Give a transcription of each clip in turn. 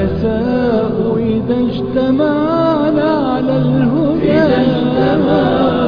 الرؤساء إذا اجتمعنا على الهدى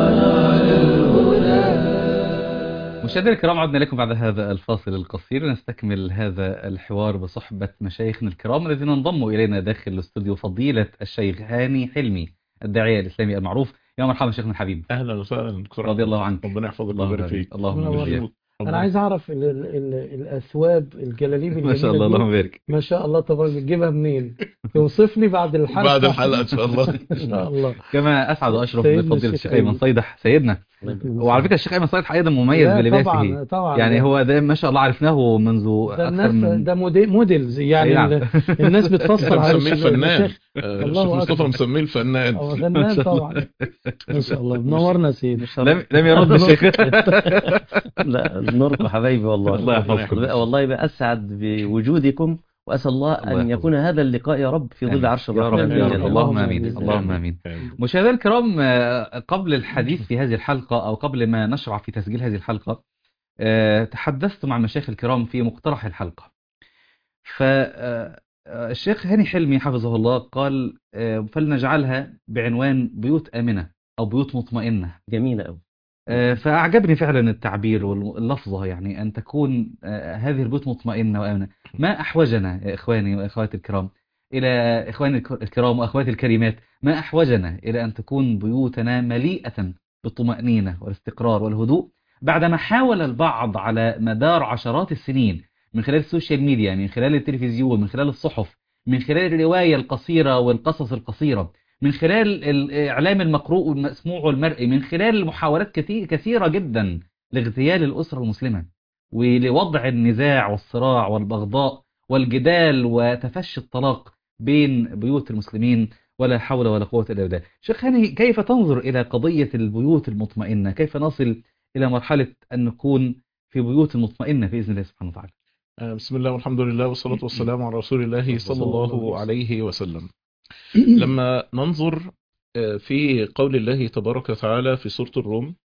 مشاهدينا الكرام عدنا لكم بعد هذا الفاصل القصير نستكمل هذا الحوار بصحبة مشايخنا الكرام الذين انضموا إلينا داخل الاستوديو فضيلة الشيخ هاني حلمي الداعية الإسلامي المعروف يا مرحبا شيخنا الحبيب اهلا وسهلا دكتور رضي الله عنك ربنا يحفظك اللهم ويبارك آمين. فيك اللهم الله بارك يبارك. فيك. انا عايز اعرف ال ال ال الاثواب الجلاليب ما شاء الله الجميلة دي. اللهم بارك ما شاء الله تبارك بتجيبها منين توصف لي بعد الحلقه بعد الحلقه ان شاء الله ان شاء الله كما أسعد وأشرف سيدنا بفضيلة الشيخ الشيخ أيمن أيمن. صيدح سيدنا وعلى فكرة الشيخ أيمن صيدح أيضا مميز لا، بلباسه طبعا طبعا يعني هو ده ما شاء الله عرفناه منذ ده أكثر الناس من ده مودي- موديلز يعني أي نعم. ال- الناس بتفصل على مسميه الشيخ الفنان الشيخ آه، الله الشيخ مصطفى أكبر. مسميه الفنان هو فنان طبعا ما شاء الله منورنا يا سيدي لم لم يرد الشيخ لا نوركم حبايبي والله الله يحفظكم. والله بأسعد بوجودكم وأسأل الله الله أن يحفظك. يكون هذا اللقاء يا رب في ظل آمين. عرش يا الرحمن رب جل يا رب جلاله. اللهم اللهم آمين آمين. اللهم آمين آمين. مشاهدينا الكرام آه، قبل الحديث في هذه الحلقة أو قبل ما نشرع في تسجيل هذه الحلقة آه، تحدثت مع المشايخ الكرام في مقترح الحلقة فالشيخ هاني حلمي حفظه الله قال آه، فلنجعلها بعنوان بيوت آمنة أو بيوت مطمئنة جميلة أوي آه، فأعجبني فعلا التعبير واللفظة يعني أن تكون آه، هذه البيوت مطمئنة وآمنة ما أحوجنا يا إخواني وأخواتي الكرام إلى إخواني الك- الكرام وأخواتي الكريمات ما أحوجنا إلى أن تكون بيوتنا مليئة بالطمأنينة والاستقرار والهدوء بعدما حاول البعض على مدار عشرات السنين من خلال السوشيال ميديا من خلال التلفزيون من خلال الصحف من خلال الرواية القصيرة والقصص القصيرة من خلال الإعلام المقروء والمسموع والمرئي من خلال محاولات كثير كثيرة جدا لاغتيال الأسرة المسلمة ولوضع النزاع والصراع والبغضاء والجدال وتفشي الطلاق بين بيوت المسلمين ولا حول ولا قوة إلا بالله شيخ هاني كيف تنظر إلى قضية البيوت المطمئنة كيف نصل إلى مرحلة أن نكون في بيوت مطمئنة بإذن الله سبحانه وتعالى آه، بسم الله والحمد لله والصلاة والسلام على رسول الله صلى الله عليه الله وسلم. عليه وسلم لما ننظر آه، في قول الله تبارك وتعالى في سورة الروم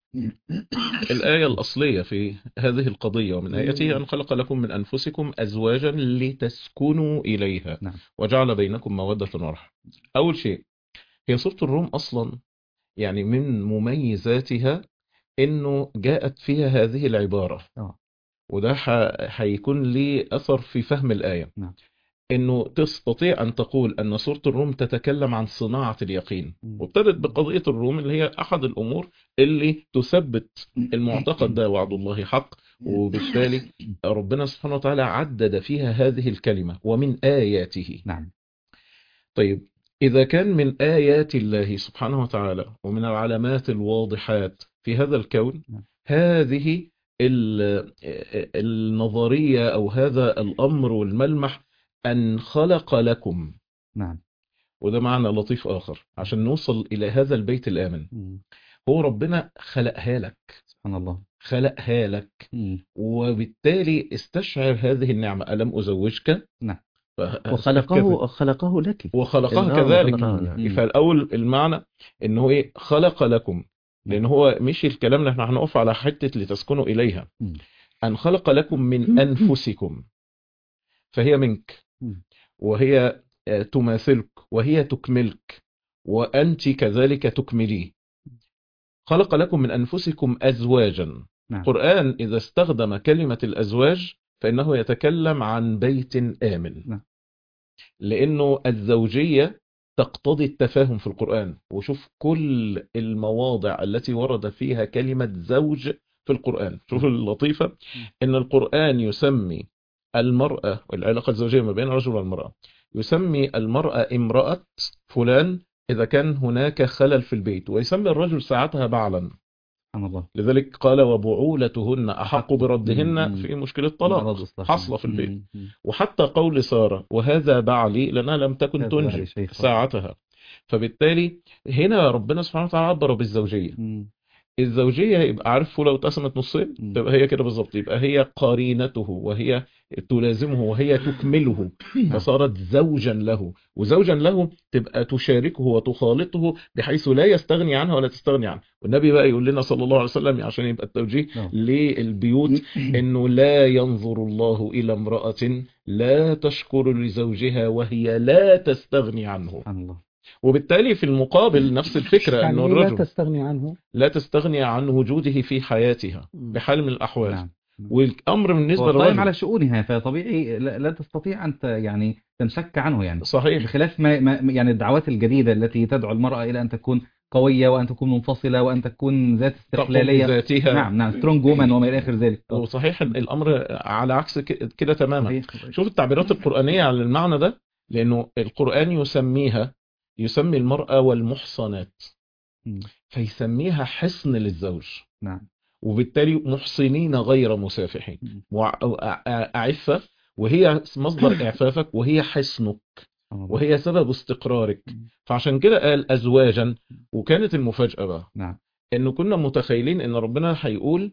الآية الأصلية في هذه القضية ومن آياته أن خلق لكم من أنفسكم أزواجا لتسكنوا إليها نعم. وجعل بينكم مودة ورحمة أول شيء هي سورة الروم أصلا يعني من مميزاتها إنه جاءت فيها هذه العبارة آه. وده ح- هيكون ليه أثر في فهم الآية نعم. إنه تستطيع أن تقول أن سورة الروم تتكلم عن صناعة اليقين مم. وابتدت بقضية الروم اللي هي أحد الأمور اللي تثبت المعتقد ده وعد الله حق وبالتالي ربنا سبحانه وتعالى عدد فيها هذه الكلمة ومن آياته نعم طيب إذا كان من آيات الله سبحانه وتعالى ومن العلامات الواضحات في هذا الكون نعم. هذه ال- النظرية أو هذا الأمر والملمح أن خلق لكم نعم وده معنى لطيف آخر عشان نوصل إلى هذا البيت الآمن مم. هو ربنا خلقها لك سبحان الله خلقها لك مم. وبالتالي استشعر هذه النعمة ألم أزوجك نعم. ف- وخلقه خلقه لك وخلقها آه، كذلك آه، نعم. مم. فالأول المعنى إن هو إيه خلق لكم لأن هو مش الكلام اللي احنا هنقف على حتة لتسكنوا إليها مم. أن خلق لكم من أنفسكم فهي منك مم. وهي آه، تماثلك وهي تكملك وأنت كذلك تكمليه خلق لكم من أنفسكم أزواجا نعم. القرآن إذا استخدم كلمة الأزواج فإنه يتكلم عن بيت آمن نعم. لأنه الزوجية تقتضي التفاهم في القرآن وشوف كل المواضع التي ورد فيها كلمة زوج في القرآن شوف اللطيفة إن القرآن يسمي المرأة والعلاقة الزوجية ما بين الرجل والمرأة يسمي المرأة امرأة فلان إذا كان هناك خلل في البيت ويسمي الرجل ساعتها بعلا سبحان الله لذلك قال وبعولتهن أحق بردهن مم. في مشكلة مرض طلاق إصلاح. حصل في البيت مم. مم. وحتى قول سارة وهذا بعلي لأنها لم تكن هذا بعلي تنجب شيخا. ساعتها فبالتالي هنا ربنا سبحانه وتعالى عبر بالزوجية مم. الزوجية يبقى عارفه لو اتقسمت نصين مم. تبقى هي كده بالظبط يبقى هي قرينته وهي تلازمه وهي تكمله فصارت زوجا له وزوجا له تبقى تشاركه وتخالطه بحيث لا يستغني عنها ولا تستغني عنه والنبي بقى يقول لنا صلى الله عليه وسلم عشان يبقى التوجيه نعم. للبيوت انه لا ينظر الله الى امرأة لا تشكر لزوجها وهي لا تستغني عنه سبحان الله وبالتالي في المقابل نفس الفكرة يعني انه إيه لا الرجل تستغني عنه لا تستغني عن وجوده في حياتها بحال من الأحوال نعم والأمر بالنسبة هو قائم للرجل على شؤونها فطبيعي لا, لا تستطيع أن ت- يعني تنشك عنه يعني صحيح بخلاف ما, ما يعني الدعوات الجديدة التي تدعو المرأة إلى أن تكون قوية وأن تكون منفصلة وأن تكون ذات تقوم استقلالية بذاتها نعم نعم سترونج وومن وما إلى آخر ذلك وصحيح الأمر على عكس ك- كده تماما صحيح. شوف التعبيرات القرآنية على المعنى ده لأنه القرآن يسميها يسمي المرأة والمحصنات مم. فيسميها حصن للزوج نعم وبالتالي محصنين غير مسافحين مم. وع- أو- أع- أعفة وهي مصدر إعفافك وهي حصنك سبحان الله. وهي سبب استقرارك مم. فعشان كده قال أزواجا وكانت المفاجأة بقى نعم إنه كنا متخيلين إن ربنا هيقول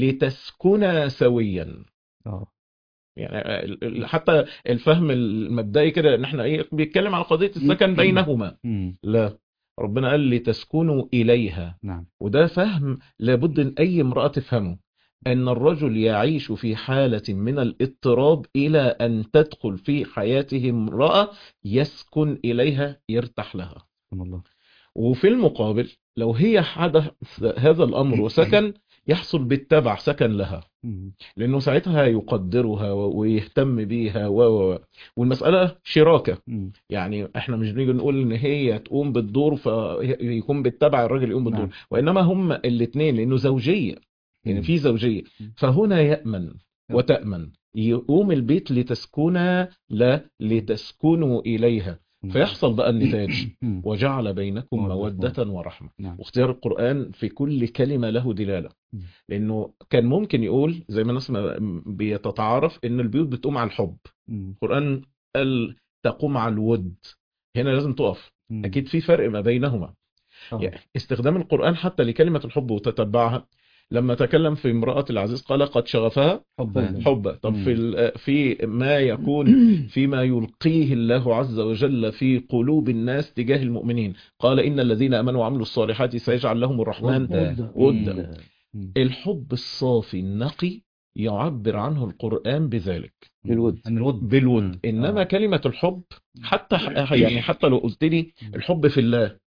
لتسكنا سويا آه. يعني ال- ال- حتى الفهم المبدئي كده ان احنا ايه بيتكلم على قضية السكن بينهما مم. لا ربنا قال لتسكنوا إليها نعم وده فهم لابد ان اي امرأة تفهمه ان الرجل يعيش في حالة من الاضطراب الى ان تدخل في حياته امرأة يسكن اليها يرتاح لها سبحان الله وفي المقابل لو هي حدث هذا الامر وسكن يحصل بالتبع سكن لها مم. لانه ساعتها يقدرها و- ويهتم بيها و و و. والمساله شراكه مم. يعني احنا مش بنيجي نقول ان هي تقوم بالدور فيكون بالتبع الراجل يقوم بالدور نعم. وانما هم الاثنين لانه زوجيه يعني مم. في زوجيه مم. فهنا يامن وتامن يقوم البيت لتسكنا لا لتسكنوا اليها مم. فيحصل بقى النتاج مم. وجعل بينكم مودة موده ورحمه نعم واختيار القرآن في كل كلمة له دلالة مم. لأنه كان ممكن يقول زي ما الناس ما- بيتتعارف إن البيوت بتقوم على الحب مم. القرآن قال تقوم على الود هنا لازم تقف مم. أكيد في فرق ما بينهما آه. يعني استخدام القرآن حتى لكلمة الحب وتتبعها لما تكلم في امرأة العزيز قال قد شغفها حبا حبا طب مم. في ال- في ما يكون فيما يلقيه الله عز وجل في قلوب الناس تجاه المؤمنين قال إن الذين آمنوا وعملوا الصالحات سيجعل لهم الرحمن ودا. ودا مم. الحب الصافي النقي يعبر عنه القرآن بذلك بالود. عن الود بالود مم. إنما آه. كلمة الحب حتى يعني حتى لو قلت لي الحب في الله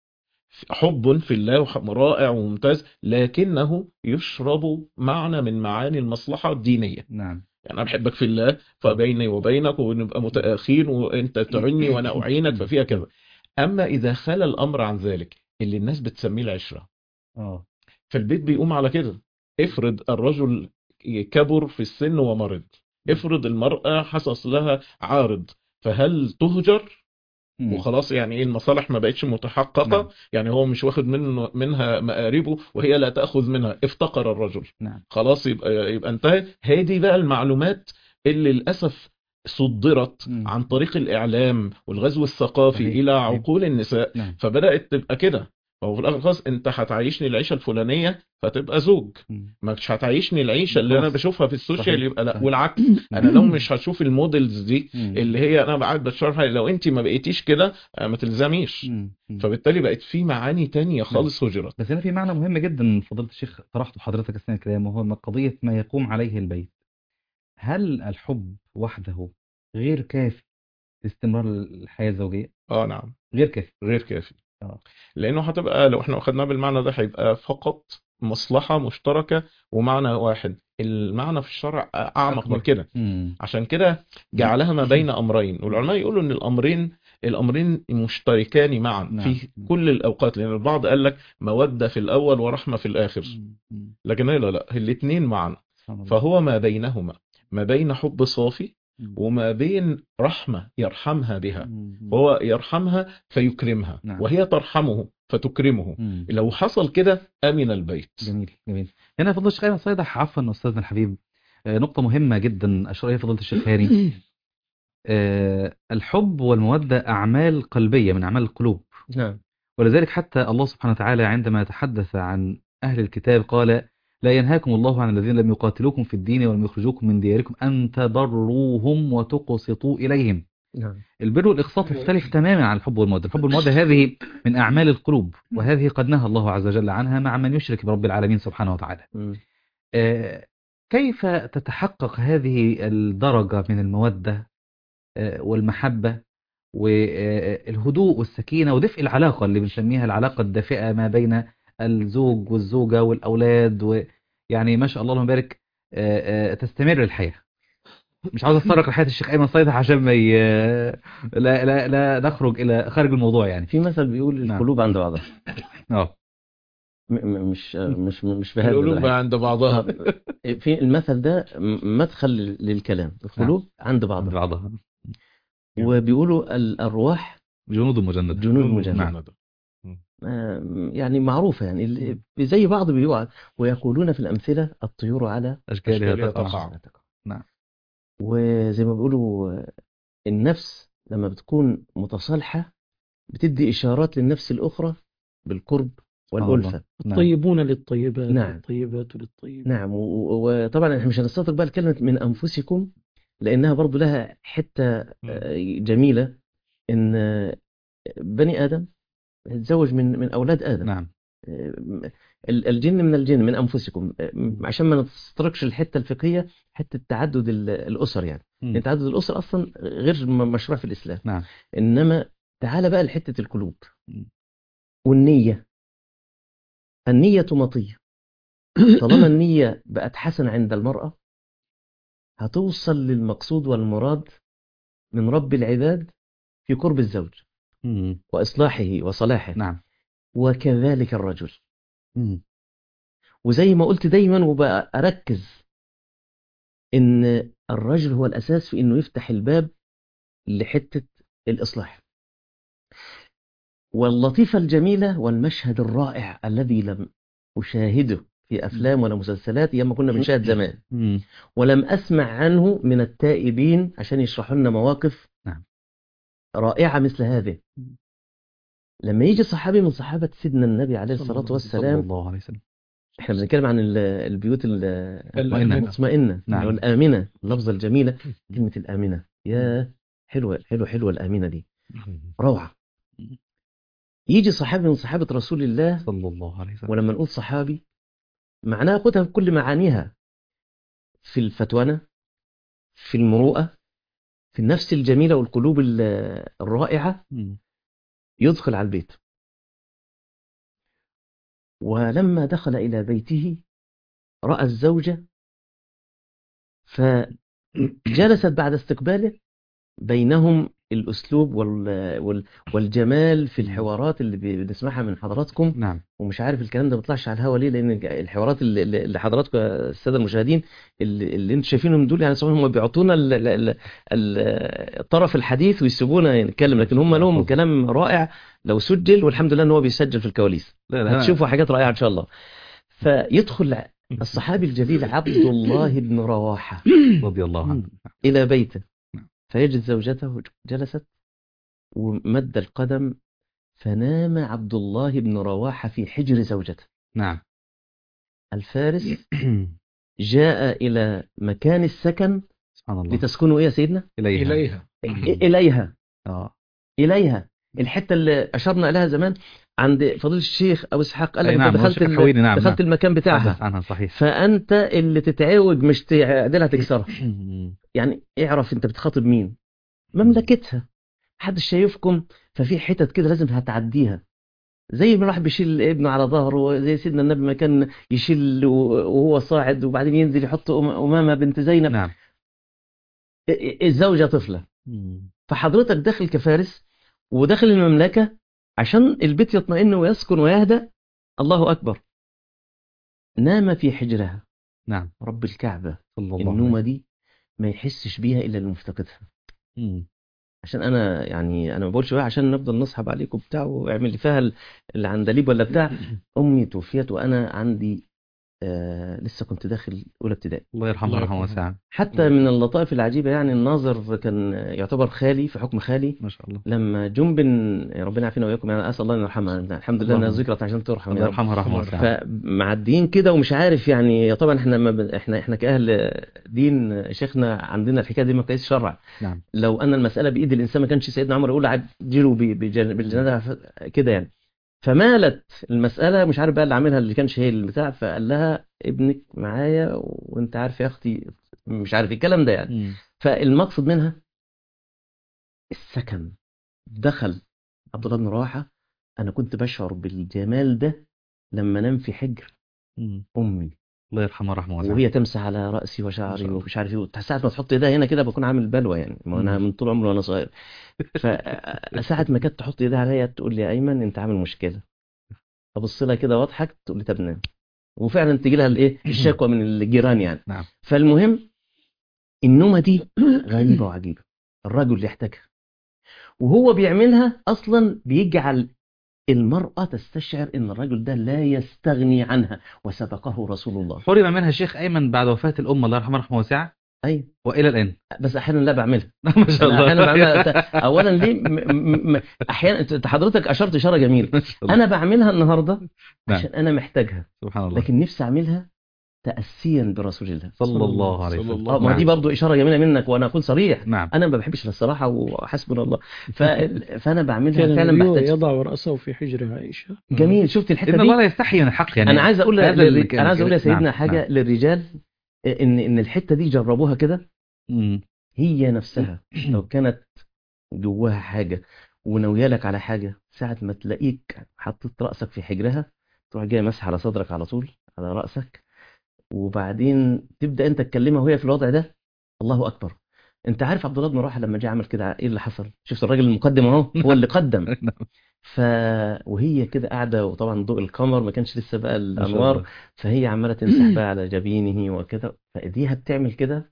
حب في الله وح- رائع وممتاز لكنه يشرب معنى من معاني المصلحة الدينية نعم يعني انا بحبك في الله فبيني وبينك ونبقى متآخين وانت تعني وانا اعينك ففيها كذا اما اذا خلى الامر عن ذلك اللي الناس بتسميه العشرة اه فالبيت بيقوم على كده افرض الرجل كبر في السن ومرض افرض المرأة حصل لها عارض فهل تهجر مم. وخلاص يعني ايه المصالح ما بقتش متحققة نعم. يعني هو مش واخد منه منها مقاربه وهي لا تأخذ منها افتقر الرجل نعم خلاص يبقى يبقى انتهى هي دي بقى المعلومات اللي للاسف صدرت مم. عن طريق الاعلام والغزو الثقافي صحيح، الى صحيح. عقول النساء نعم فبدات تبقى كده هو في الاخر خلاص انت هتعيشني العيشه الفلانيه فتبقى زوج مم. مش هتعيشني العيشه اللي انا خلاص. بشوفها في السوشيال صحيح، يبقى لا صحيح. والعكس انا لو مش هشوف المودلز دي مم. اللي هي انا قاعد بشرحها لو انت ما بقيتيش كده آه، ما تلزميش مم. مم. فبالتالي بقت في معاني تانية خالص هجرت بس هنا في معنى مهم جدا فضيلة الشيخ طرحته حضرتك أثناء الكلام وهو ما قضية ما يقوم عليه البيت هل الحب وحده غير كافي لاستمرار الحياة الزوجية؟ اه نعم غير كافي غير كافي آه. لانه هتبقى لو احنا اخدناه بالمعنى ده هيبقى فقط مصلحة مشتركة ومعنى واحد المعنى في الشرع اعمق أكبر. من كده مم. عشان كده جعلها ما بين امرين والعلماء يقولوا ان الامرين الامرين مشتركان معا نعم. في كل الاوقات لان البعض قال لك مودة في الاول ورحمة في الاخر مم. لكن هي لا لا الاثنين معا سبحان الله. فهو ما بينهما ما بين حب صافي مم. وما بين رحمة يرحمها بها مم. وهو يرحمها فيكرمها نعم. وهي ترحمه فتكرمه مم. لو حصل كده امن البيت جميل جميل هنا فضل الشيخ أيمن صيدح عفوا أستاذنا الحبيب آه، نقطة مهمة جدا أشار إليها فضيلة الشيخ هاني آه، الحب والمودة أعمال قلبية من أعمال القلوب نعم ولذلك حتى الله سبحانه وتعالى عندما يتحدث عن أهل الكتاب قال لا ينهاكم الله عن الذين لم يقاتلوكم في الدين ولم يخرجوكم من دياركم أن تبروهم وتقسطوا إليهم نعم البر والإقساط مختلف تماما عن الحب والمودة الحب والمودة هذه من أعمال القلوب وهذه قد نهى الله عز وجل عنها مع من يشرك برب العالمين سبحانه وتعالى مم. آه، كيف تتحقق هذه الدرجة من المودة آه، والمحبة والهدوء والسكينة ودفء العلاقة اللي بنسميها العلاقة الدافئة ما بين الزوج والزوجة والأولاد ويعني ما شاء الله اللهم بارك آه، آه، تستمر الحياة مش عاوز اتطرق لحياة الشيخ أيمن صيدح عشان ما ي... لا, لا, لا نخرج إلى خارج الموضوع يعني في مثل بيقول نعم. القلوب عند بعضها اه م- م- مش مش مش بهذا القلوب الحاجة. عند بعضها في المثل ده م- مدخل للكلام القلوب عند عند بعضها بعضها وبيقولوا الأرواح جنود مجندة جنود مجندة نعم. آه، يعني معروفة يعني ال- زي بعض بيقول ويقولون في الأمثلة الطيور على أشكالها أشكالها تقع تقع. نعم. وزي ما بيقولوا آه، النفس لما بتكون متصالحة بتدي إشارات للنفس الأخرى بالقرب الله. والألفة نعم. الطيبون للطيبات نعم. والطيبات للطيبين نعم و- و- وطبعا احنا مش هنستطرق بقى الكلمة من أنفسكم لأنها برضو لها حتة آه، جميلة إن آه، بني آدم يتزوج من من أولاد آدم نعم آه، ال- الجن من الجن من أنفسكم آه، عشان ما نستركش الحتة الفقهية حتة تعدد ال- الأسر يعني مم. لأن تعدد الأسر أصلا غير م- مشروع في الإسلام نعم إنما تعال بقى لحتة القلوب مم. والنية النية مطية طالما النية بقت حسنة عند المرأة هتوصل للمقصود والمراد من رب العباد في قرب الزوج مم. وإصلاحه وصلاحه نعم وكذلك الرجل مم. وزي ما قلت دايما وبقى أركز إن الرجل هو الأساس في إنه يفتح الباب لحتة الإصلاح واللطيفة الجميلة والمشهد الرائع الذي لم أشاهده في أفلام ولا مسلسلات أيام ما كنا بنشاهد زمان مم. ولم أسمع عنه من التائبين عشان يشرحوا لنا مواقف نعم. رائعة مثل هذه لما يجي صحابي من صحابة سيدنا النبي عليه الصلاة صلى والسلام الله عليه وسلم احنا بنتكلم عن ال- البيوت ال- الآمنة. المطمئنة نعم. والآمنة اللفظة الجميلة كلمة الآمنة يا حلوة حلوة حلوة الآمنة دي روعة يجي صحابي من صحابة رسول الله صلى الله عليه وسلم ولما نقول صحابي معناها خدها بكل معانيها في الفتوانة في المروءة في النفس الجميلة والقلوب ال- الرائعة مم. يدخل على البيت ولما دخل إلى بيته رأى الزوجة فجلست بعد استقباله بينهم الأسلوب وال- وال- والجمال في الحوارات اللي بنسمعها من حضراتكم نعم ومش عارف الكلام ده ما بيطلعش على الهوا ليه لان الحوارات اللي, اللي حضراتكم يا الساده المشاهدين اللي, اللي انتم شايفينهم دول يعني صراحة هم بيعطونا ال- ال- ال- ال- الطرف الحديث ويسيبونا نتكلم لكن هم لهم كلام رائع لو سجل والحمد لله ان هو بيسجل في الكواليس لا لا هتشوفوا حاجات رائعه ان شاء الله فيدخل الصحابي الجليل عبد الله بن رواحه رضي الله عنه إلى بيته نعم. فيجد زوجته جلست ومد القدم فنام عبد الله بن رواحة في حجر زوجته نعم الفارس جاء إلى مكان السكن سبحان الله لتسكنوا إيه يا سيدنا إليها إليها إ- إليها اه إليها الحتة اللي أشرنا إليها زمان عند فضيلة الشيخ أبو إسحاق قال لك أي أنت نعم، هو دخلت الشيخ ال- الحويني، نعم، دخلت نعم. المكان تحدث بتاعها عنها صحيح فأنت اللي تتعوج مش تعدلها تكسرها يعني اعرف انت بتخاطب مين مملكتها محدش شايفكم ففي حتت كده لازم هتعديها زي ما الواحد بيشيل ابنه على ظهره زي سيدنا النبي ما كان يشيل وهو صاعد وبعدين ينزل يحط أم- أمامة بنت زينب نعم الزوجة طفلة فحضرتك داخل كفارس وداخل المملكة عشان البيت يطمئن ويسكن ويهدأ الله أكبر نام في حجرها نعم رب الكعبة صلى الله النومة عليه دي ما يحسش بيها إلا المفتقدها وسلم. عشان انا يعني انا ما بقولش بقى عشان نفضل نصحب عليكم بتاع واعمل لي فيها ال- العندليب ولا بتاع امي توفيت وانا عندي آه لسه كنت داخل اولى ابتدائي الله يرحمه الله رحمه يرحمه. واسعة حتى من اللطائف العجيبه يعني الناظر كان يعتبر خالي في حكم خالي ما شاء الله لما جنبن ربنا يعافينا وياكم يعني اسال الله ان يرحمها الحمد لله انها اللهم. ذكرت عشان ترحم الله يا رب. يرحمها رحمه واسعة فمعديين كده ومش عارف يعني طبعا احنا ما ب... احنا احنا كاهل دين شيخنا عندنا الحكايه دي ما كانتش شرع نعم لو ان المساله بايد الانسان ما كانش سيدنا عمر يقول عدلوا ب- بجن- بالجنازه كده يعني فمالت المساله مش عارف بقى اللي عاملها اللي كانش هي البتاع فقال لها ابنك معايا وانت عارف يا اختي مش عارف الكلام ده يعني مم. فالمقصد منها السكن دخل عبد الله بن رواحه انا كنت بشعر بالجمال ده لما انام في حجر مم. امي الله يرحمها رحمه واسعة وهي تمسح على راسي ما وشعري شاء الله. ومش عارف ايه ساعه ما تحط ايدها هنا كده بكون عامل بلوى يعني ما انا مم. من طول عمري وانا صغير فساعه ما كانت تحط ايدها عليا تقول لي يا ايمن انت عامل مشكله ابص لها كده واضحك تقول لي طب نام وفعلا تيجي لها الايه الشكوى من الجيران يعني نعم فالمهم النومه دي غريبه وعجيبه الرجل اللي يحتاجها وهو بيعملها اصلا بيجعل المرأة تستشعر ان الرجل ده لا يستغني عنها وسبقه رسول الله حرم منها الشيخ أيمن بعد وفاة الأم الله يرحمها رحمه واسعة اي وإلى الآن بس احيانا لا بعملها ما شاء أنا الله احيانا بعملها اولا ليه م- م- م- احيانا أنت حضرتك اشرت اشاره جميله ما شاء الله. انا بعملها النهارده نعم. عشان انا محتاجها سبحان الله لكن نفسي اعملها تاسيا برسول الله صلى الله عليه صلى وسلم الله اه ما نعم. دي برضو اشاره جميله منك وانا اكون صريح نعم انا ما بحبش الصراحه وحسبنا الله ف... فانا بعملها كان فعلا النبي بحتاج يضع رأسه في حجر عائشة جميل شفت الحته إن دي الله لا يستحي من الحق يعني انا عايز اقول هذا اللي لل... كان- انا عايز اقول يا سيدنا نعم، حاجه نعم. للرجال ان ان الحته دي جربوها كده مم. هي نفسها لو كانت جواها حاجه وناويه لك على حاجه ساعه ما تلاقيك حطيت راسك في حجرها تروح جاي مسح على صدرك على طول على راسك وبعدين تبدا انت تكلمها وهي في الوضع ده الله اكبر انت عارف عبد الله بن رواحه لما جه عمل كده ايه اللي حصل شفت الراجل المقدم اهو هو اللي قدم نعم. ف وهي كده قاعده وطبعا ضوء القمر ما كانش لسه بقى ما شاء الانوار الله. فهي عماله تمسح بقى على جبينه وكده فايديها بتعمل كده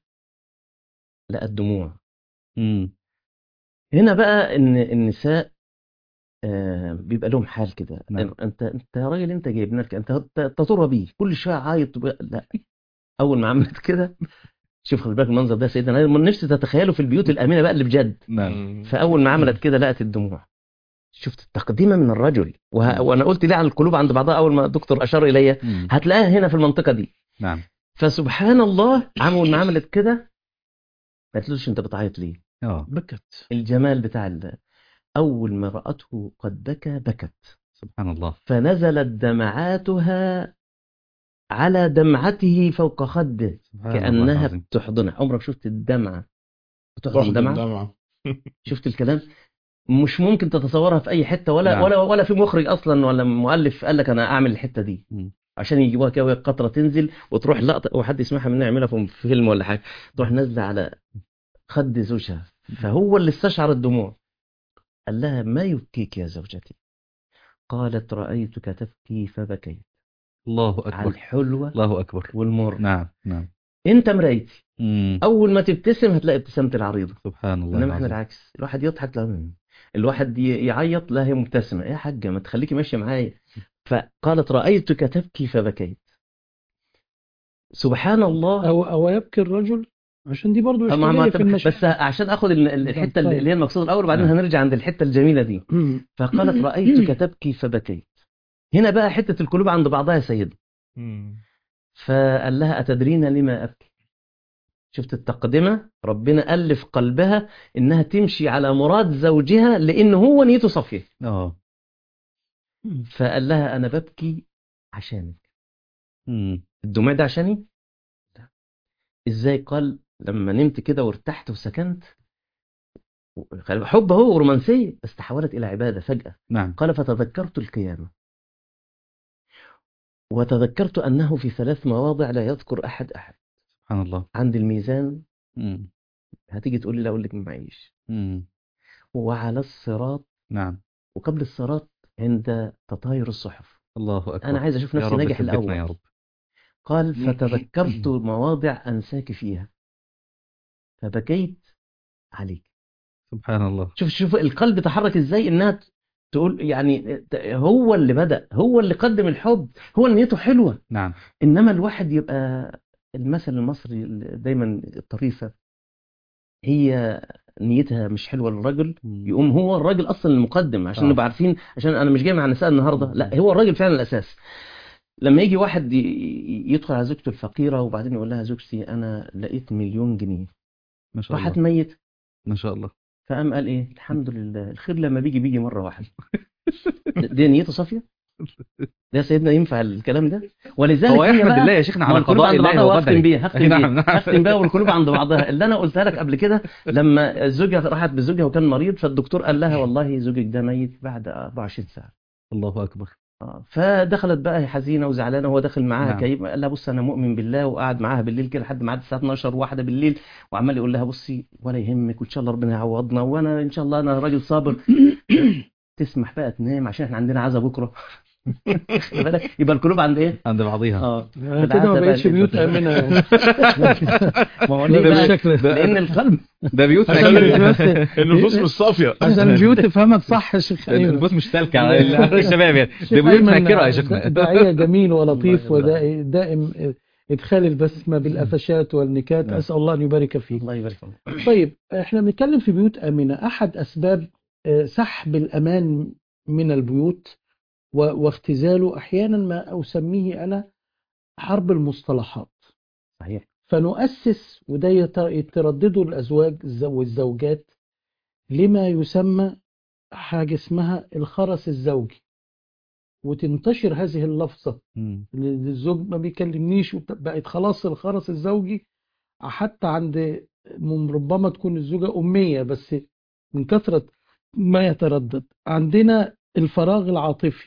لقت دموع مم. هنا بقى ان النساء آه، بيبقى لهم حال كده نعم. انت انت يا راجل انت جايبنا لك انت أنت تطر بيه كل شويه عايط وب- لا اول ما عملت كده شوف خلي بالك المنظر ده يا سيدنا انا نفسي تتخيله في البيوت الامنه بقى اللي بجد نعم فاول ما عملت كده لقت الدموع شفت التقديمه من الرجل وه... وانا قلت ليه عن القلوب عند بعضها اول ما الدكتور اشار الي مم. هتلاقيها هنا في المنطقه دي نعم فسبحان الله اول ما عملت كده ما قالتلوش انت بتعيط ليه اه بكت الجمال بتاع ال... اول ما راته قد بكى بكت سبحان الله فنزلت دمعاتها على دمعته فوق خده سبحان الله كانها العظيم. بتحضنه عمرك شفت الدمعه بتحضن تحضن دمعه دمعة شفت الكلام مش ممكن تتصورها في اي حته ولا نعم. ولا ولا في مخرج اصلا ولا مؤلف قال لك انا اعمل الحته دي مم. عشان يجيبوها كده وهي القطره تنزل وتروح لقطه وحد يسمعها منها يعملها في فيلم ولا حاجه تروح نازله على خد زوجها فهو اللي استشعر الدموع قال لها ما يبكيك يا زوجتي قالت رايتك تبكي فبكيت الله على أكبر الحلوه الله أكبر والمر نعم نعم انت مرايتي مم. اول ما تبتسم هتلاقي ابتسامه العريضه سبحان الله انما احنا العظيم. العكس الواحد يضحك لا مم. الواحد ي- يعيط لا هي مبتسمه إيه يا حاجه ما تخليكي ماشيه معايا فقالت رايتك تبكي فبكيت سبحان الله أو أو يبكي الرجل عشان دي برضو أما ما إشكالية في المشهد بس عشان اخد ال- ال- الحته اللي طيب. اللي هي المقصود الاول وبعدين نعم. هنرجع عند الحته الجميله دي مم. فقالت رايتك تبكي فبكيت هنا بقى حته القلوب عند بعضها يا سيدي فقال لها أتدرين لما أبكي شفت التقدمة ربنا ألف قلبها إنها تمشي على مراد زوجها لأن هو نيته صافية اه فقال لها أنا ببكي عشانك مم. الدموع ده عشاني لا. إزاي قال لما نمت كده وارتحت وسكنت خلي بالك، حب هو رومانسية بس تحولت إلى عبادة فجأة نعم قال فتذكرت القيامة وتذكرت أنه في ثلاث مواضع لا يذكر أحد أحد سبحان الله عند الميزان مم. هتيجي تقول لي لا أقول لك ما معيش مم. وعلى الصراط نعم وقبل الصراط عند تطاير الصحف الله أكبر أنا عايز أشوف يا نفسي رب ناجح ثبتنا الأول يا رب قال فتذكرت مواضع أنساك فيها فبكيت عليك سبحان الله شوف شوف القلب تحرك إزاي إنها تقول يعني هو اللي بدأ هو اللي قدم الحب هو اللي نيته حلوة نعم انما الواحد يبقى المثل المصري اللي دايما الطريفة هي نيتها مش حلوة للراجل يقوم هو الراجل اصلا المقدم عشان آه. نبقى عارفين عشان انا مش جاي مع النساء النهارده لا هو الراجل فعلا الاساس لما يجي واحد ي- ي- يدخل على زوجته الفقيره وبعدين يقول لها زوجتي انا لقيت مليون جنيه ما شاء راحت الله ميت ما شاء الله فقام قال ايه الحمد لله الخير لما بيجي بيجي مره واحده دي نيته صافيه ده يا سيدنا ينفع الكلام ده ولذلك هو هي يحمد بقى- الله يا شيخنا ما على القلوب قضاء عند الله بعضها واختم وقدره بيها هختم نعم، بيها نعم. هختم بيها والقلوب عند بعضها اللي انا قلتها لك قبل كده لما الزوجه راحت بزوجها وكان مريض فالدكتور قال لها والله زوجك ده ميت بعد 24 ساعه الله اكبر آه، فدخلت بقى هي حزينه وزعلانه وهو داخل معاها نعم. كئيب قال لها بص انا مؤمن بالله وقعد معاها بالليل كده لحد ما عدت الساعه 12 واحده بالليل وعمال يقول لها بصي ولا يهمك وان شاء الله ربنا يعوضنا وانا ان شاء الله انا راجل صابر تسمح بقى تنام عشان احنا عندنا عزا بكره خد بالك يبقى القلوب عند ايه؟ عند بعضيها اه يعني كده ما بقتش بيوت امنه يعني ما هو لا ليه بقى؟ بالشكل ده لان القلب ده بيوت عشان أكيد. بس النفوس مش صافيه عشان البيوت تفهمك صح يا شيخ ايمن البيوت مش سالكه على على الشباب يعني شيخ ده بيوت أيمن فاكره يا دا- شيخنا داعية جميل ولطيف الله يبارك. ودائم إدخال البسمة بالقفشات والنكات نعم. أسأل الله أن يبارك فيك الله يبارك فيك طيب احنا بنتكلم في بيوت آمنة أحد أسباب آه، سحب الأمان من البيوت و- واختزاله أحيانا ما أسميه أنا حرب المصطلحات صحيح فنؤسس وده يت- يتردده الأزواج الز- والزوجات لما يسمى حاجة اسمها الخرس الزوجي وتنتشر هذه اللفظة مم. الزوج ما بيكلمنيش وبت- بقت خلاص الخرس الزوجي حتى عند م- ربما تكون الزوجة أمية بس من كثرة ما يتردد عندنا الفراغ العاطفي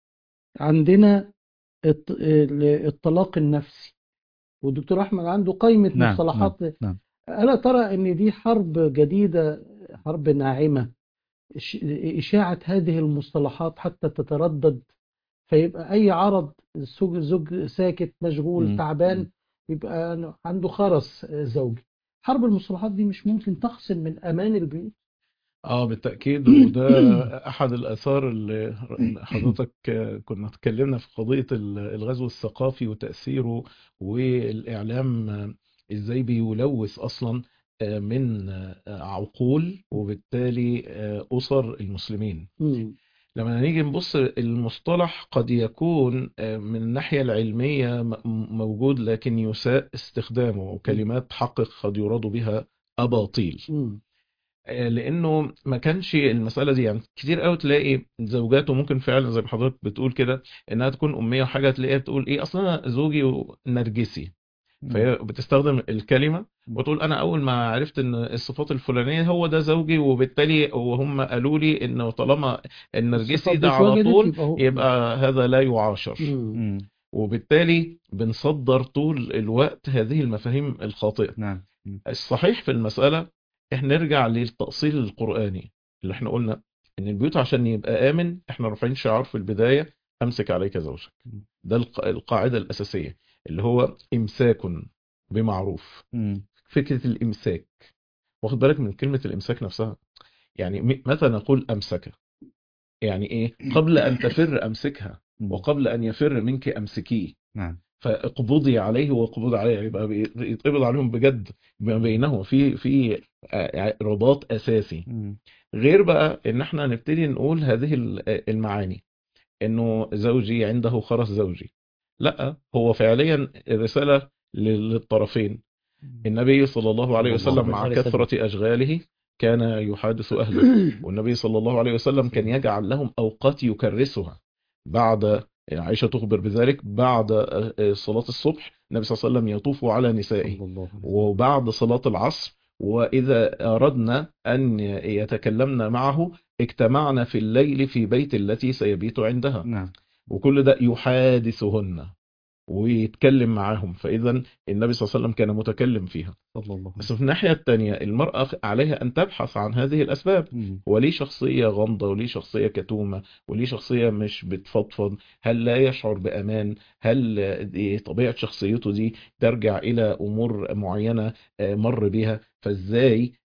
عندنا الط- ال- الطلاق النفسي والدكتور أحمد عنده قائمة نعم، مصطلحات نعم. ألا ترى أن دي حرب جديدة حرب ناعمة إش- إشاعة هذه المصطلحات حتى تتردد فيبقى أي عرض الزوج زوج ساكت مشغول مم. تعبان يبقى عنده خرس زوجي حرب المصطلحات دي مش ممكن تخصم من أمان البيوت اه بالتأكيد وده أحد الآثار اللي حضرتك كنا اتكلمنا في قضية الغزو الثقافي وتأثيره والإعلام إزاي بيلوث أصلا من عقول وبالتالي أسر المسلمين لما نيجي نبص المصطلح قد يكون من الناحية العلمية م- موجود لكن يساء استخدامه وكلمات حقق قد يراد بها أباطيل مم. آه، لانه ما كانش المساله دي يعني كتير قوي تلاقي زوجاته ممكن فعلا زي ما حضرتك بتقول كده انها تكون اميه وحاجه تلاقيها بتقول ايه اصلا انا زوجي نرجسي فهي بتستخدم الكلمه وتقول انا اول ما عرفت ان الصفات الفلانيه هو ده زوجي وبالتالي وهم قالوا لي انه طالما النرجسي الصفات ده مش على وجدت طول يبقى هو- يبقى هذا لا يعاشر مم. مم. وبالتالي بنصدر طول الوقت هذه المفاهيم الخاطئه نعم مم. الصحيح في المسألة احنا نرجع للتأصيل القرآني اللي احنا قلنا ان البيوت عشان يبقى آمن احنا رافعين شعار في البداية امسك عليك زوجك ده الق- القاعدة الأساسية اللي هو امساك بمعروف مم. فكرة الامساك واخد بالك من كلمة الامساك نفسها يعني م- متى نقول امسك يعني ايه قبل ان تفر امسكها مم. وقبل ان يفر منك امسكيه نعم فاقبضي عليه واقبض عليه يبقى بي- يتقبض عليهم بجد ما بينهم في في آه، رباط اساسي مم. غير بقى ان احنا نبتدي نقول هذه ال- المعاني انه زوجي عنده خرس زوجي لا هو فعليا الرسالة لل- للطرفين النبي صلى الله عليه صلى الله وسلم مع عليه وسلم. كثرة أشغاله كان يحادث أهله والنبي صلى الله عليه وسلم كان يجعل لهم أوقات يكرسها بعد عائشة تخبر بذلك بعد آه، صلاة الصبح النبي صلى الله عليه وسلم يطوف على نسائه صلى الله عليه وسلم. وبعد صلاة العصر وإذا أردنا أن يتكلمنا معه اجتمعنا في الليل في بيت التي سيبيت عندها نعم وكل ده يحادثهن ويتكلم معاهم فإذا النبي صلى الله عليه وسلم كان متكلم فيها صلى الله عليه بس في الناحية التانية المرأة عليها أن تبحث عن هذه الأسباب وسلم. هو ليه شخصية غامضة وليه شخصية كتومة وليه شخصية مش بتفضفض هل لا يشعر بأمان هل دي طبيعة شخصيته دي ترجع إلى أمور معينة آه، مر بها فإزاي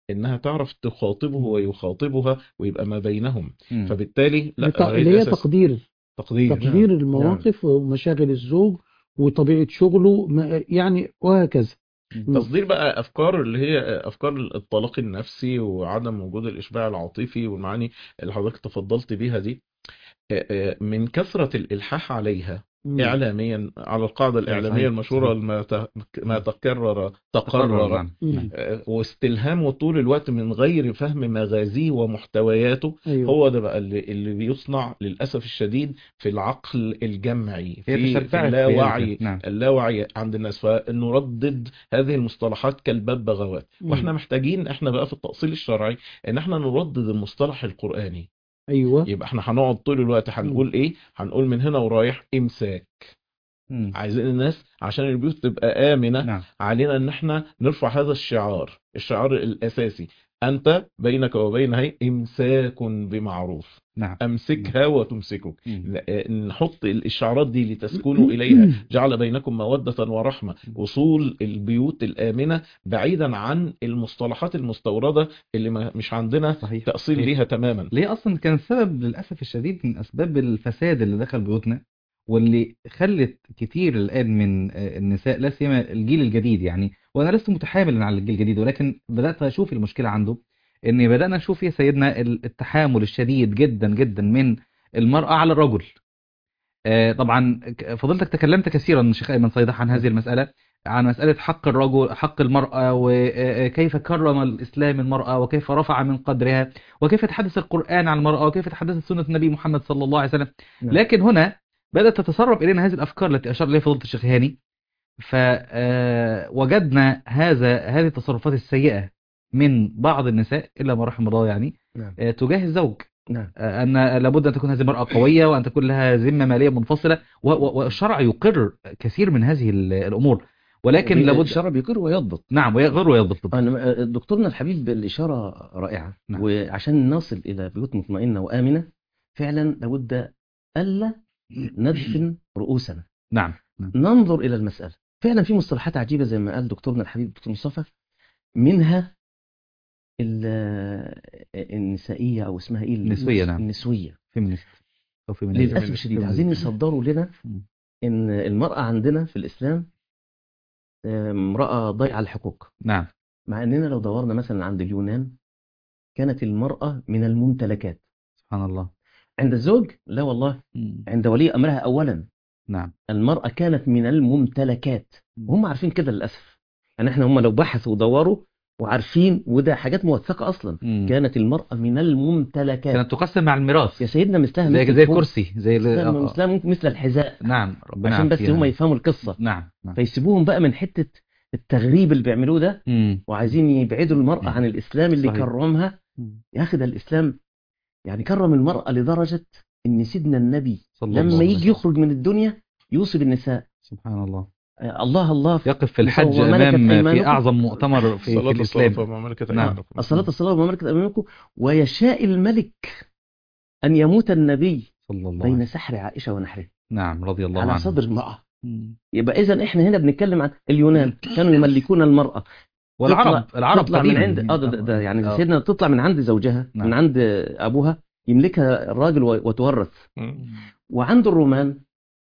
انها تعرف تخاطبه ويخاطبها ويبقى ما بينهم مم. فبالتالي لا بت- غير اللي هي أساس- تقدير تقدير تقدير نعم. المواقف ومشاغل الزوج وطبيعة شغله ما- يعني وهكذا تصدير بقى افكار اللي هي افكار الطلاق النفسي وعدم وجود الاشباع العاطفي والمعاني اللي حضرتك تفضلت بيها دي آه، آه، من كثرة الالحاح عليها مم. اعلاميا على القاعدة الاعلامية صحيح، المشهورة صحيح. ما ت- ما تكرر تقرر تقرر نعم مم. نعم. آه، واستلهامه طول الوقت من غير فهم مغازيه ومحتوياته ايوه هو ده بقى اللي, اللي بيصنع للأسف الشديد في العقل الجمعي هي في, في تشبعت اللاوعي بهذا. نعم اللاوعي عند الناس فنردد هذه المصطلحات كالببغاوات مم. واحنا محتاجين احنا بقى في التأصيل الشرعي ان احنا نردد المصطلح القرآني ايوه يبقى احنا هنقعد طول الوقت هنقول ايه هنقول من هنا ورايح امساك مم. عايزين الناس عشان البيوت تبقى آمنة نعم علينا ان احنا نرفع هذا الشعار الشعار الاساسي انت بينك وبينها امساك بمعروف نعم امسكها وتمسكك مم. ن- نحط الاشعارات دي لتسكنوا اليها جعل بينكم مودة ورحمة وصول البيوت الآمنة بعيدا عن المصطلحات المستوردة اللي ما مش عندنا صحيح تأصيل صحيح. ليها تماما ليه اصلا كان السبب للاسف الشديد من اسباب الفساد اللي دخل بيوتنا واللي خلت كتير الان من آه، النساء لا سيما الجيل الجديد يعني وانا لست متحاملا على الجيل الجديد ولكن بدات اشوف المشكله عنده ان بدانا نشوف يا سيدنا ال- التحامل الشديد جدا جدا من المراه على الرجل آه، طبعا ك- فضلتك تكلمت كثيرا شيخ ايمن صيدح عن هذه المساله عن مساله حق الرجل حق المراه وكيف كرم الاسلام المراه وكيف رفع من قدرها وكيف تحدث القرآن عن المرأة وكيف تحدثت سنة النبي محمد صلى الله عليه وسلم نعم. لكن هنا بدأت تتسرب إلينا هذه الأفكار التي أشار إليها فضيلة الشيخ هاني فوجدنا هذا هذه التصرفات السيئة من بعض النساء إلا ما رحم الله يعني نعم آه، تجاه الزوج نعم آه، أن لابد أن تكون هذه المرأة قوية وأن تكون لها ذمة مالية منفصلة و- و- والشرع يقر كثير من هذه ال- الأمور ولكن لابد الشرع بيقر ويضبط نعم ويغر ويضبط أنا دكتورنا الحبيب الإشارة رائعة نعم. وعشان نصل إلى بيوت مطمئنة وآمنة فعلا لابد ألا ندفن رؤوسنا نعم نعم. ننظر إلى المسألة فعلا في مصطلحات عجيبة زي ما قال دكتورنا الحبيب دكتور مصطفى منها ال- النسائية أو اسمها إيه النسوية، نعم. النسوية فيمينيست أو فيمينيست للأسف فيمينيست. الشديد عايزين يصدروا لنا مم. إن المرأة عندنا في الإسلام آه، امرأة ضيعة الحقوق نعم مع اننا لو دورنا مثلا عند اليونان كانت المرأة من الممتلكات سبحان الله عند الزوج لا والله عند ولي امرها اولا نعم المرأة كانت من الممتلكات وهم عارفين كده للاسف يعني احنا هم لو بحثوا ودوروا وعارفين وده حاجات موثقة اصلا مم. كانت المرأة من الممتلكات كانت تقسم مع الميراث يا سيدنا مثلها زي مثل زي الفوق. الكرسي زي ال- مثلها آه، آه. مثلها ممكن مثل الحذاء نعم ربنا عشان بس يعافينا. هم يفهموا القصة نعم نعم فيسيبوهم بقى من حتة التغريب اللي بيعملوه ده مم. وعايزين يبعدوا المرأة عن الإسلام اللي صحيح. كرمها يا أخي ده الإسلام يعني كرم المرأة لدرجة إن سيدنا النبي صلى الله لما عليه يجي وسلم. يخرج من الدنيا يوصي بالنساء سبحان الله آه، الله الله في يقف في الحج وملكت امام أيمانكم. في اعظم مؤتمر في, في صلاة الاسلام الصلاة وما ملكت نعم. أيمانكم الصلاة الصلاة ومملكة أمامكم ويشاء الملك أن يموت النبي صلى الله بين عليه سحر عائشة ونحره نعم رضي الله على عنه صدر امرأة مم. يبقى إذا إحنا هنا بنتكلم عن اليونان كانوا يملكون المرأة والعرب تطلع- العرب تطلع من قديما. عند اه ده, ده, ده يعني آه. سيدنا تطلع من عند زوجها نعم. من عند ابوها يملكها الراجل و- وتورث مم. وعند الرومان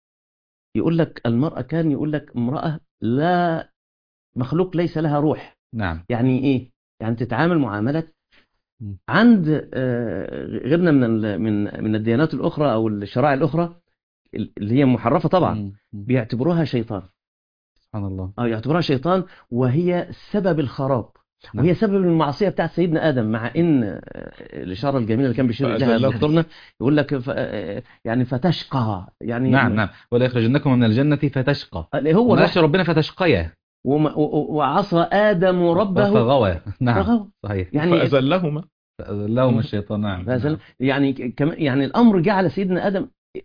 يقول لك المرأة كان يقول لك امرأة لا مخلوق ليس لها روح نعم يعني ايه يعني تتعامل معاملة مم. عند آه، غيرنا من ال- من من الديانات الاخرى او الشرائع الاخرى اللي هي محرفة طبعا مم. مم. بيعتبروها شيطان سبحان الله او يعتبروها شيطان وهي سبب الخراب نعم. وهي سبب المعصيه بتاعت سيدنا ادم مع ان آه، الاشاره الجميله اللي كان بيشير اليها فأذلهم. دكتورنا يقول لك ف- آه، يعني فتشقى يعني نعم نعم ولا يخرجنكم من الجنة فتشقى اللي هو ما راح قالش ربنا فتشقيا وما- و- و- وعصى ادم ربه فغوى نعم فغوى. صحيح يعني فأزلهما لهم الشيطان نعم فأزل- نعم. يعني كمان يعني الامر جعل سيدنا ادم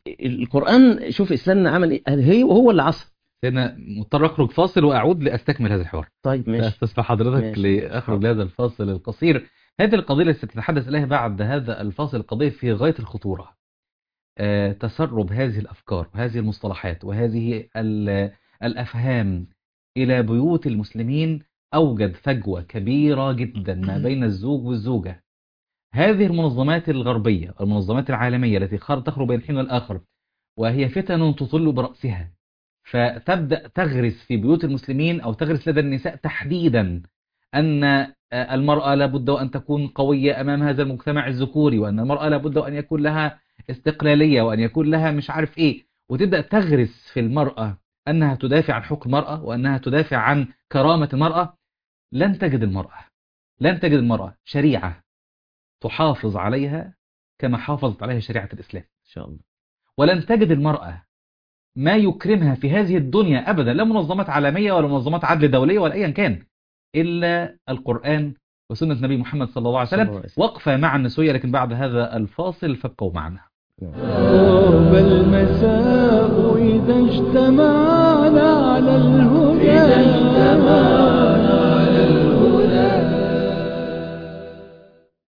القران شوف اسلامنا عمل ايه هي وهو اللي عصى سيدنا مضطر اخرج فاصل واعود لاستكمل هذا الحوار طيب ماشي تسمح حضرتك ماشي. لاخرج لهذا الفاصل القصير هذه القضية التي سنتحدث إليها بعد هذا الفاصل قضية في غاية الخطورة آه، تسرب هذه الأفكار وهذه المصطلحات وهذه ال- الأفهام إلى بيوت المسلمين أوجد فجوة كبيرة جدا ما بين الزوج والزوجة هذه المنظمات الغربية المنظمات العالمية التي خر- تخرج بين الحين والآخر وهي فتن تطل برأسها فتبدأ تغرس في بيوت المسلمين أو تغرس لدى النساء تحديدا أن آه، المرأة لابد وأن تكون قوية أمام هذا المجتمع الذكوري وأن المرأة لابد وأن يكون لها استقلالية وأن يكون لها مش عارف إيه وتبدأ تغرس في المرأة أنها تدافع عن حقوق المرأة وأنها تدافع عن كرامة المرأة لن تجد المرأة لن تجد المرأة شريعة تحافظ عليها كما حافظت عليها شريعة الإسلام ان شاء الله ولن تجد المرأة ما يكرمها في هذه الدنيا أبدا لا منظمات عالمية ولا منظمات عدل دولية ولا أيا كان إلا القرآن وسنة النبي محمد صلى الله عليه صلى الله وسلم عليه وسلم. وقفة مع النسوية لكن بعد هذا الفاصل فابقوا معنا قرب المساء إذا اجتمعنا على الهدى